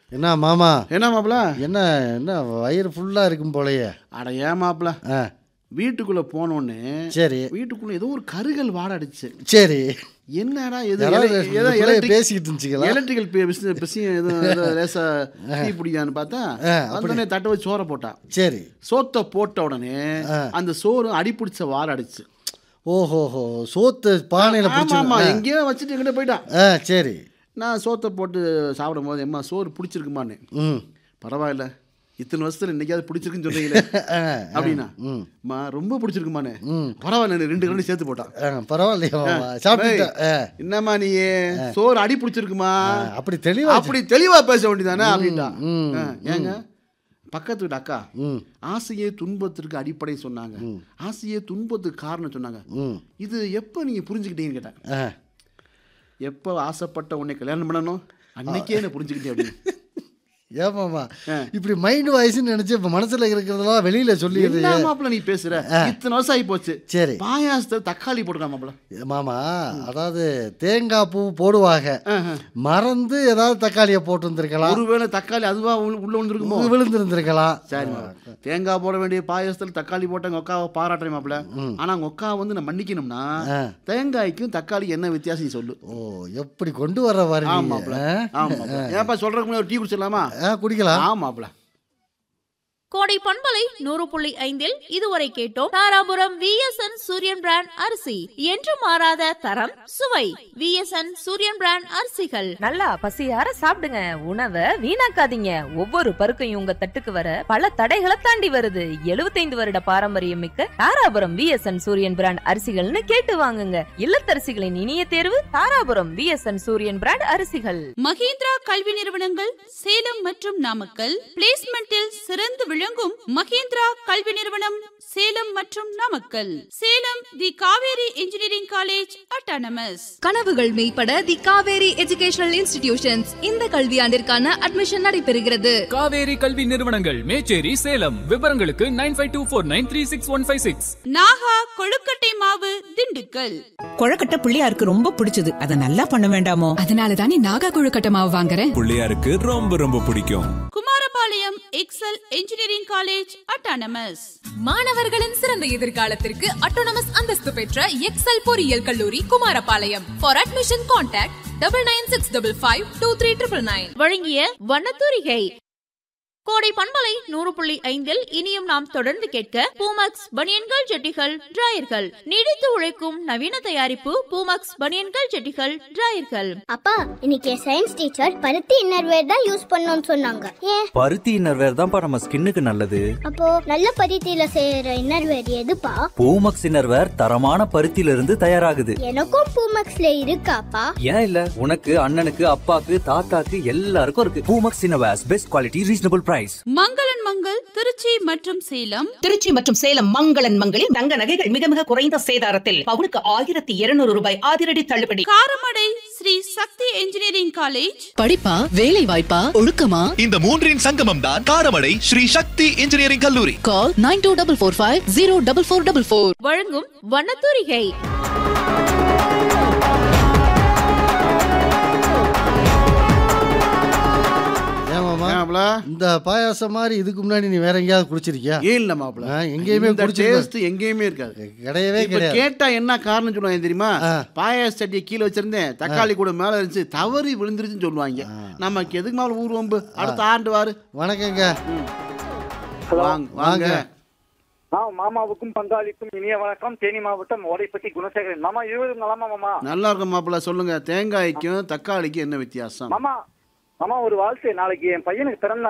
என்ன மாமா என்ன மாப்பிள என்ன என்ன வயிறு ஃபுல்லா இருக்கும் போலயே அட ஏன் மாப்பிள ஆ வீட்டுக்குள்ள போனோடனே சரி வீட்டுக்குள்ள ஏதோ ஒரு கருகல் வாடை அடிச்சு சரி என்னடா எது யாராவது எல- இந்த ஏதோ பிள்ளைய electric- பேசிக்கிட்டு இருந்துச்சுங்களா எலக்ட்ரிக்கல் பிசியம் எதுவும் ஏதோ லேசா தீ பிடிக்கான்னு பார்த்தா ஆ, வந்தோடனே தட்டை வச்சு சோறை போட்டா சரி சோத்தை போட்ட உடனே ஆ. அந்த சோறு அடி பிடிச்ச வாடை அடிச்சு ஓஹோஹோ சோத்து பானையில் ஆமா ஆமா பிடிச்சி எங்கேயோ வச்சுட்டு எங்கிட்ட போயிட்டான் ஆ சரி நான் சோத்தை போட்டு சாப்பிடும் போது எம்மா சோறு பிடிச்சிருக்குமான்னு ம் பரவாயில்ல இத்தனை வருஷத்துல இன்னைக்காவது பிடிச்சிருக்குன்னு சொல்றீங்களே ஆ, அப்படின்னா ம் மா ரொம்ப பிடிச்சிருக்குமானே ம் பரவாயில்ல ரெண்டு கரண்டி சேர்த்து போட்டான் ஆ, பரவாயில்லையா மாமா சாப்பிட்டுட்டா ஆ, என்னம்மா நீ சோறு அடி பிடிச்சிருக்குமா ஆ, அப்படி தெளிவா அப்படி தெளிவா பேச வேண்டியதானே அப்படின்ட்டா ம், ஆ, ஏங்க பக்கத்து வீட்டு அக்கா ம் ஆசையே துன்பத்திற்கு அடிப்படை சொன்னாங்க ஆசையே துன்பத்துக்கு காரணம் சொன்னாங்க ம் இது எப்போ நீங்க புரிஞ்சுக்கிட்டீங்கன்னு கேட்டாங்க ஆ எப்போ ஆசைப்பட்ட உன்னை கல்யாணம் பண்ணணும் அன்னைக்கே என்ன புரிஞ்சுக்கிட்டே அப்படின்னு ஏமாமா இப்படி மைண்ட் வாய்ஸ்னு நினைச்சு இப்ப மனசுல இருக்கிறதெல்லாம் வெளியில சொல்லிடுது என்ன மாப்பிள்ள நீ பேசுற இத்தனை வருஷம் ஆகி போச்சு சரி பாயாசத்தை தக்காளி போட்டுருக்கான் மாப்பிள்ள மாமா அதாவது தேங்காய் பூ போடுவாங்க மறந்து ஏதாவது தக்காளியை போட்டு வந்திருக்கலாம் ஒருவேளை தக்காளி அதுவா உள்ள உள்ள விழுந்திருக்குமோ விழுந்திருந்திருக்கலாம் சரி மாப்பிள. தேங்காய் போட வேண்டிய பாயாசத்தில் தக்காளி போட்ட எங்க அக்காவை பாராட்டுறேன் மாப்பிள ஆனா உங்க அக்கா வந்து நான் மன்னிக்கணும்னா ஆ. தேங்காய்க்கும் தக்காளி என்ன வித்தியாசம் நீ சொல்லு ஓ எப்படி கொண்டு வர ஆமா வரீங்க மாப்பிள ஆமா மாப்பிள. ஏன்பா சொல்றதுக்கு முன்னாடி ஒரு டீ குடிச்சிடலாமா ஆ குடிக்கலாம் ஆமா மாப்பிள கோடை பண்பலை நூறு புள்ளி ஐந்தில் இதுவரை கேட்டோம் தாராபுரம் விஎஸ்என் சூரியன் பிராண்ட் அரிசி என்று மாறாத தரம் சுவை விஎஸ்என் சூரியன் பிராண்ட் அரிசிகள் நல்லா பசியார சாப்பிடுங்க உணவை வீணாக்காதீங்க ஒவ்வொரு பருக்கையும் உங்க தட்டுக்கு வர பல தடைகளை தாண்டி வருது 75 வருட பாரம்பரியம் மிக்க தாராபுரம் விஎஸ்என் சூரியன் பிராண்ட் அரிசிகள்னு கேட்டு வாங்குங்க இல்லத்தரசிகளின் இனிய தேர்வு தாராபுரம் விஎஸ்என் சூரியன் பிராண்ட் அரிசிகள் மகேந்திரா கல்வி நிறுவனங்கள் சேலம் மற்றும் நாமக்கல் பிளேஸ்மெண்டில் சிறந்து விளங்கும் மகேந்திரா கல்வி நிறுவனம் சேலம் மற்றும் Namakkal Salem the Kaveri engineering college autonomous கனவுகள் மெய்ப்பட தி காவேரி எஜுகேஷனல் இன்ஸ்டிடியூஷன்ஸ் இந்த கல்வியாண்டிற்கான அட்மிஷன் நடைபெறுகிறது காவேரி கல்வி நிறுவனங்கள் மேச்சேரி சேலம் விவரங்களுக்கு nine five two four nine three six one five six நாகா கொழுக்கட்டை மாவு திண்டுக்கல் கொழக்கட்டை பிள்ளையாருக்கு ரொம்ப பிடிச்சது அத நல்லா பண்ண வேண்டாமோ அதனால தானே நாகா கொழுக்கட்டை மாவு வாங்குறேன் பிள்ளையாருக்கு ரொம்ப ரொம்ப பிடிக்கும் Kumarapalayam Excel engineering college autonomous மாணவர்களின் சிறந்த எதிர்காலத்திற்கு அட்டோனமஸ் அந்தஸ்து பெற்ற எக்ஸல் பொறியியல் கல்லூரி Kumarapalayam for admission contact double nine six double five two three triple nine வழங்கிய வண்ணத்தூரிகை கோடை பண்பலை நூறு புள்ளி ஐந்தில் இனியும் நாம் தொடர்ந்து கேட்க பூமக்ஸ் பனியன்கள் ஜெட்டிகள் டிராயர்கள் நீடித்து உழைக்கும் நவீன தயாரிப்பு பூமக்ஸ் பனியன்கள் ஜெட்டிகள் டிராயர்கள் அப்பா இன்னைக்கு சயின்ஸ் டீச்சர் பருத்தி இன்னர்வேர் தான் யூஸ் பண்ணணும்னு சொன்னாங்க ஏன் பருத்தி இன்னர்வேர் தான்ப்பா நம்ம ஸ்கின்னுக்கு நல்லது அப்போ நல்ல பருத்தியில செய்யற இன்னர்வேர் எதுப்பா பூமக்ஸ் இன்னர்வேர் தரமான பருத்தியில இருந்து தயாராகுது எனக்கும் பூமக்ஸ்ல இருக்காப்பா ஏன் இல்ல உனக்கு அண்ணனுக்கு அப்பாக்கு தாத்தாக்கு எல்லாருக்கும் இருக்கு பூமக்ஸ் இன்னர்வேர்ஸ் பெஸ்ட் குவாலிட்டி ரீசனபிள் பிரைஸ் மங்களன் மங்கள் திருச்சி மற்றும் சேலம் திருச்சி மற்றும் சேலம் மங்களன் மங்களில் தங்க நகைகள் மிக மிக குறைந்த சேதாரத்தில் பவுனுக்கு ஆயிரத்தி இருநூறு ரூபாய் அதிரடி தள்ளுபடி காரமடை ஸ்ரீ சக்தி இன்ஜினியரிங் காலேஜ் படிப்பா வேலை வாய்ப்பா ஒழுக்கமா இந்த மூன்றின் சங்கமம் தான் காரமடை ஸ்ரீ சக்தி இன்ஜினியரிங் கல்லூரி call nine two double four five zero double four double four வழங்கும் வண்ணத்தூரிகை ஏமாமா ஏன் மாப்பிள இந்த பாயாசம் மாதிரி இதுக்கு முன்னாடி நீ வேற எங்கேயாவது குடிச்சிருக்கியா ஏன் இல்ல மாப்பிள ஆ, எங்கேயுமே இந்த குடிச்சிருக்க- டேஸ்ட் எங்கேயுமே இருக்காது கிடையவே இப்ப கிடையாது கேட்டா என்ன காரணம் சொல்லுவாங்க தெரியுமா ஆ. பாயாச சட்டியை கீழே வச்சிருந்தேன் தக்காளி கூட மேல இருந்துச்சு தவறி விழுந்துருச்சுன்னு சொல்லுவாங்க நமக்கு எதுக்கு மேல ஊர் வம்பு அடுத்த ஆண்டு வாரு வணக்கங்க வாங்க வாங்க மாமாவுக்கும் பங்காளிக்கும் இனிய வணக்கம் தேனி மாவட்டம் ஓடைப்பட்டி குணசேகரன் மாமா இருவரும் நலமா மாமா நல்லா இருக்கும் மாப்பிள்ள சொல்லுங்க தேங்காய்க்கும் தக்காளிக்கும் என்ன வித்தியாசம் மாமா மாமா ஒரு வாழ்த்து நாளைக்கு என் பையனுக்கு பிறந்த